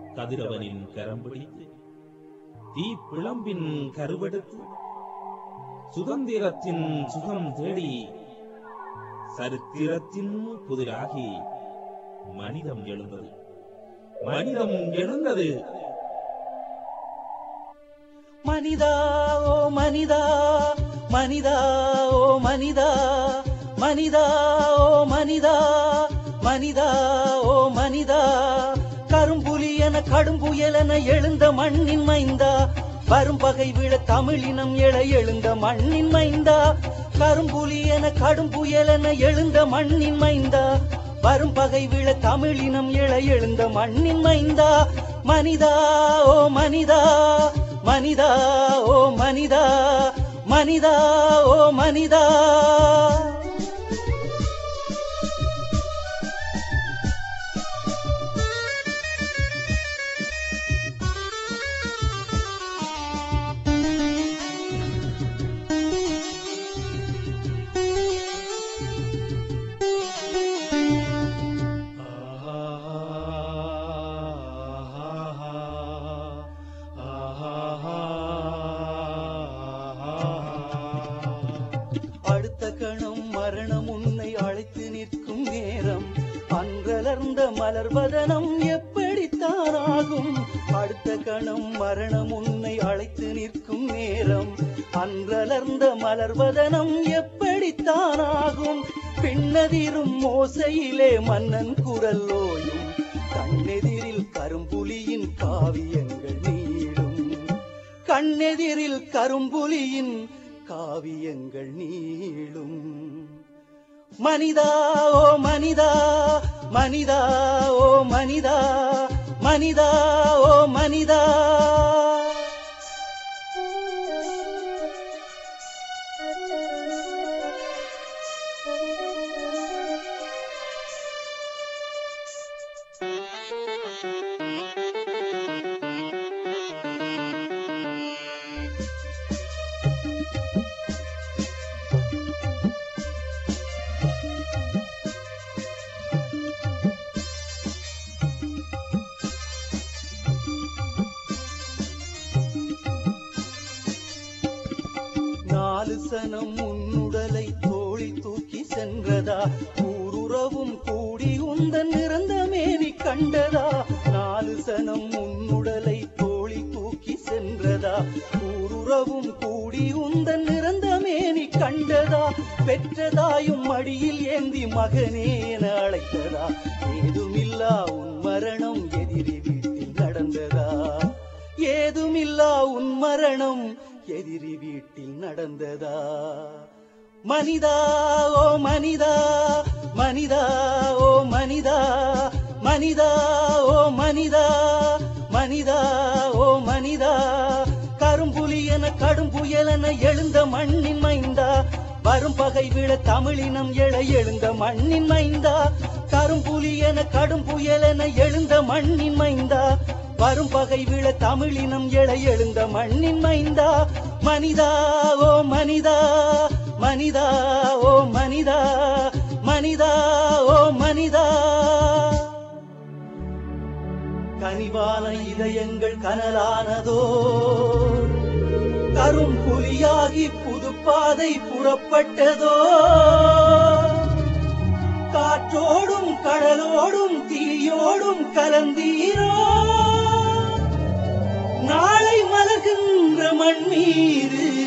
கதிரவனின் கரம் பிடித்து தீப்பிழம்பின் கருவெடுத்து சுதந்திரத்தின் சுகம் தேடி சரித்திரத்தின் புதிராகி மனிதம் எழுந்தது மனிதம் எழுந்தது மனிதா ஓ மனிதா மனிதா ஓ மனிதா மனிதா ஓ மனிதா மனிதா ஓ மனிதா கரும்புலி என கடும் புயல் என எழுந்த மண்ணின் மைந்தா வரும் பகை விழ தமிழினம் எழ எழுந்த மண்ணின் மைந்தா கரும்புலி என கடும் புயல் என எழுந்த மண்ணின் மைந்தா வரும் பகை விழ தமிழினம் எழ எழுந்த மண்ணின் மைந்தா மனிதா ஓ மனிதா மனிதா ஓ மனிதா மனிதா ஓ மனிதா அடுத்த கணம் மரணம் உன்னை அழைத்து நிற்கும் நேரம் அன்றலர்ந்த மலர்வதனம் எப்படித்தான் ஆகும் அடுத்த கணம் மரணம் உன்னை அழைத்து நிற்கும் நேரம் அன்றலர்ந்த மலர்வதனம் எப்படித்தான் ஆகும் பின்னதிரும் மோசையிலே மன்னன் குரல் ஓயும் கண்ணெதிரில் கரும்புலியின் காவியங்கள் நீளும் கண்ணெதிரில் கரும்புலியின் காவியங்கள் நீளும் மனிதா ஓ மனிதா மனிதா ஓ மனிதா மனிதா ஓ மனிதா நாலு சனம் உன்னுடலை தோழி தூக்கி சென்றதா ஊருறவும் கூடி உந்தன் நிறந்த மேனி கண்டதா நாலு சனம் உன்னுடலை தோழி தூக்கி சென்றதா ஊருறவும் கூடி உந்தன் நிறந்த மேனி கண்டதா பெற்றதாயும் மடியில் ஏந்தி மகனே என அழைத்ததா ஏதுமில்லா உன் மரணம் எதிரி வீட்டில் நடந்ததா ஏதுமில்லா உன் மரணம் எதிரி வீட்டில் நடந்ததா மனிதா ஓ மனிதா மனிதா ஓ மனிதா மனிதா ஓ மனிதா மனிதா ஓ மனிதா கரும்புலி என கடும் புயல் என எழுந்த மண்ணின் மைந்தா வரும் பகை விழ தமிழினம் எழ எழுந்த மண்ணின் மைந்தா கரும்புலி என கடும் புயல் என எழுந்த மண்ணின் மைந்தா வரும் பகை விழ தமிழினம் எழ எழுந்த மண்ணின் மைந்தா மனிதா ஓ மனிதா மனிதா ஓ மனிதா மனிதா ஓ மனிதா கனிவான இதயங்கள் கனலானதோ கரும் புலியாகி புதுப்பாதை புறப்பட்டதோ காற்றோடும் கடலோடும் தீயோடும் கலந்தீரோ நாளை மலர்கின்ற மண் மீது